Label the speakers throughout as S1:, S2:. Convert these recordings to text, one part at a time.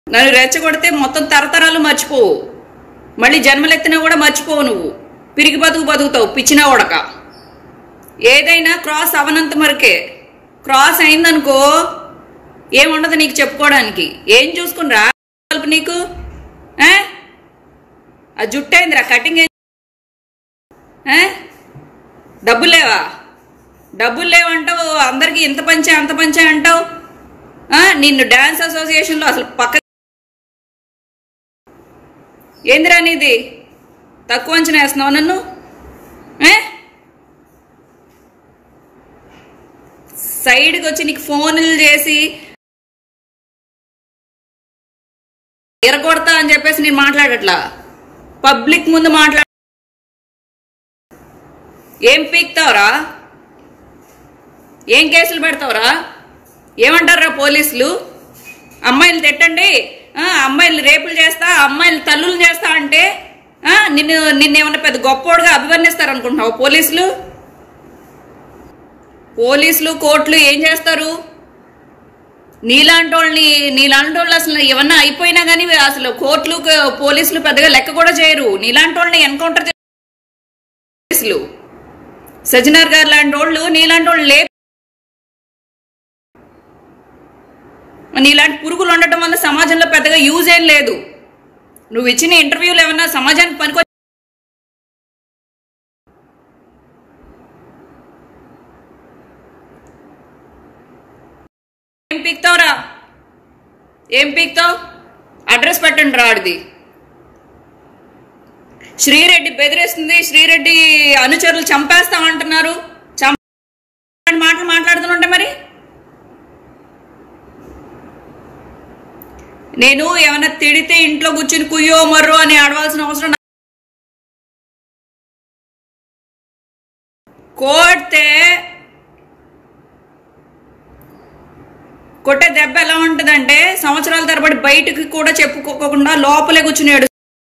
S1: నన్ను రెచ్చగొడితే మొత్తం తరతరాలు మర్చిపోవు మళ్ళీ జన్మలెత్తినా కూడా మర్చిపోవు నువ్వు పిరిగి బతుకు బతుకుతావు పిచ్చినా ఉడక ఏదైనా క్రాస్ అవనంత మరకే క్రాస్ అయిందనుకో ఏముండదు నీకు చెప్పుకోవడానికి ఏం చూసుకునిరా కలుపు నీకు ఆ? ఆ జుట్టు అయిందిరా కటింగ్ ఏం ఆ? డబ్బులు లేవా డబ్బులు లేవంటావు అందరికి ఇంత పంచే అంత పంచే అంటావు ఆ? నిన్ను డాన్స్ అసోసియేషన్లో అసలు పక్క ఏందిరా నీది తక్కువ అంచనా వేస్తున్నావు నన్ను ఏ? సైడ్కి వచ్చి నీకు ఫోన్లు చేసి ఎరగొడతా అని చెప్పేసి నేను మాట్లాడట్లా పబ్లిక్ ముందు మాట్లాడ ఏం పీక్తావురా ఏం కేసులు పెడతావురా ఏమంటారా పోలీసులు అమ్మాయిలు తిట్టండి ఆ, అమ్మాయిలు రేపులు చేస్తా అమ్మాయిలు తల్లులు చేస్తా అంటే ఆ, నిన్ను నిన్నేమన్నా పెద్ద గొప్పోడుగా అభివర్ణిస్తారు అనుకుంటున్నావు పోలీసులు పోలీసులు కోర్టులు ఏం చేస్తారు నీలాంటి వాళ్ళని నీలాంటి వాళ్ళు అసలు ఏమన్నా అయిపోయినా కానీ అసలు కోర్టులు క- పోలీసులు పెద్దగా లెక్క కూడా చేయరు నీలాంటి వాళ్ళని ఎన్కౌంటర్ పోలీసులు సజ్జనార్ గారు లాంటి వాళ్ళు నీలాంటి వాళ్ళు లే నీలాంటి పురుగులు ఉండటం వల్ల సమాజంలో పెద్దగా యూజ్ ఏం లేదు నువ్వు ఇచ్చిన ఇంటర్వ్యూలు ఏమన్నా సమాజానికి పనికొ ఏం పీక్తావురా ఏం పీక్తావు అడ్రస్ పెట్టండి రాడిది శ్రీరెడ్డి బెదిరిస్తుంది శ్రీరెడ్డి అనుచరులు చంపేస్తామంటున్నారు చంప మాటలు మాట్లాడుతుంటే మరి నేను ఏమైనా తిడితే ఇంట్లో కూర్చుని కుయ్యో మర్రో అని ఆడవలసిన అవసరం నా- కొడితే కొట్టే దెబ్బ ఎలా ఉంటుందంటే సంవత్సరాల తరబడి బయటకు కూడా చెప్పుకోకుండా లోపలే కూర్చుని ఏడు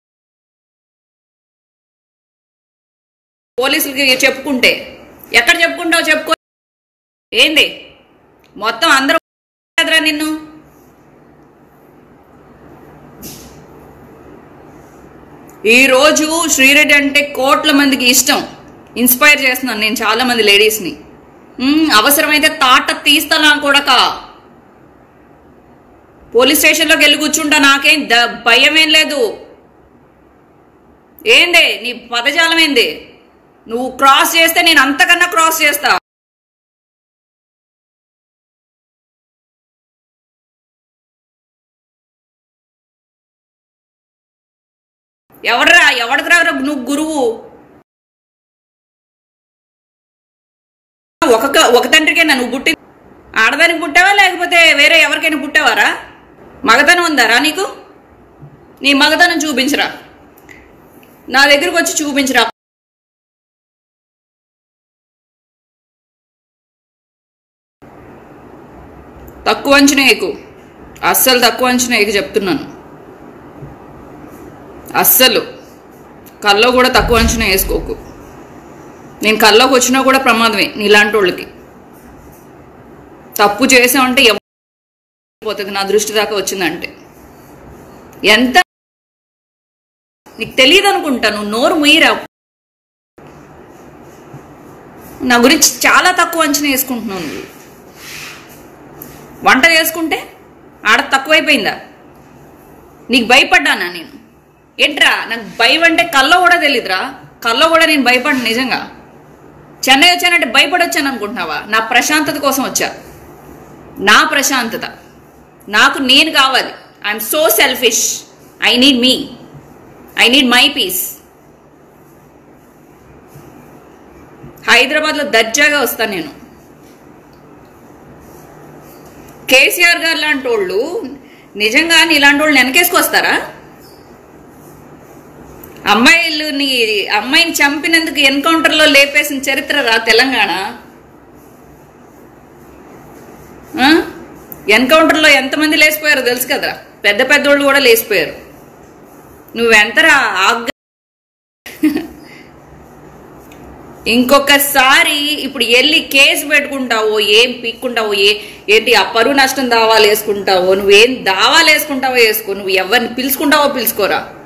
S1: పోలీసులకి చెప్పుకుంటే ఎక్కడ చెప్పుకుంటావు చెప్పుకో ఏంది మొత్తం అందరూ కదరా నిన్ను ఈరోజు శ్రీరెడ్డి అంటే కోట్ల మందికి ఇష్టం ఇన్స్పైర్ చేస్తున్నాను నేను చాలా మంది లేడీస్ని మ్మ్, అవసరమైతే తాట తీస్తానా కొడక పోలీస్ స్టేషన్లోకి వెళ్ళి కూర్చుంటా నాకేం ద భయం ఏం లేదు ఏందే నీ పదజాలం ఏంది నువ్వు క్రాస్ చేస్తే నేను అంతకన్నా క్రాస్ చేస్తా ఎవడరా ఎవడికి రా నువ్వు గురువు ఒక ఒక తండ్రికేనా నువ్వు పుట్టి ఆడదానికి పుట్టావా లేకపోతే వేరే ఎవరికైనా పుట్టావారా మగతనం ఉందారా నీకు నీ మగతనం చూపించరా నా దగ్గరకు వచ్చి చూపించరా తక్కువ అంచనా ఎక్కువ అస్సలు తక్కువ అంచనా ఎక్కువ చెప్తున్నాను అస్సలు కల్లో కూడా తక్కువ అంచనా వేసుకోకు నేను కల్లోకి వచ్చినా కూడా ప్రమాదమే నీలాంటి వాళ్ళకి తప్పు చేసామంటే పోతుంది నా దృష్టి దాకా వచ్చిందంటే ఎంత నీకు తెలియదు అనుకుంటా నువ్వు నోరు ముయ్యరా నా గురించి చాలా తక్కువ అంచనా వేసుకుంటున్నావు నువ్వు వంట చేసుకుంటే ఆడ తక్కువైపోయిందా నీకు భయపడ్డానా నేను ఏంట్రా నాకు భయం అంటే కల్లో కూడా తెలియదురా కల్లో కూడా నేను భయపడ్డా నిజంగా చెన్నై వచ్చానంటే భయపడొచ్చాను అనుకుంటున్నావా నా ప్రశాంతత కోసం వచ్చా నా ప్రశాంతత నాకు నేను కావాలి I'm so selfish I need me I need my peace హైదరాబాద్లో దర్జాగా వస్తాను నేను కేసీఆర్ గారు లాంటి వాళ్ళు నిజంగా ఇలాంటి వాళ్ళని వెనకేసుకొస్తారా అమ్మాయిలని అమ్మాయిని చంపినందుకు ఎన్కౌంటర్లో లేపేసిన చరిత్ర రా తెలంగాణ ఆ? ఎన్కౌంటర్లో ఎంతమంది లేచిపోయారో తెలుసు కదా పెద్ద పెద్దోళ్ళు కూడా లేచిపోయారు నువ్వెంతరా ఆగ్గా ఇంకొకసారి ఇప్పుడు వెళ్ళి కేసు పెట్టుకుంటావో ఏం పీక్కుంటావో ఏ ఏంటి ఆ పరువు నష్టం దావాలు వేసుకుంటావో నువ్వేం దావాలు వేసుకుంటావో వేసుకో నువ్వు ఎవరిని పిలుచుకుంటావో పిలుచుకోరా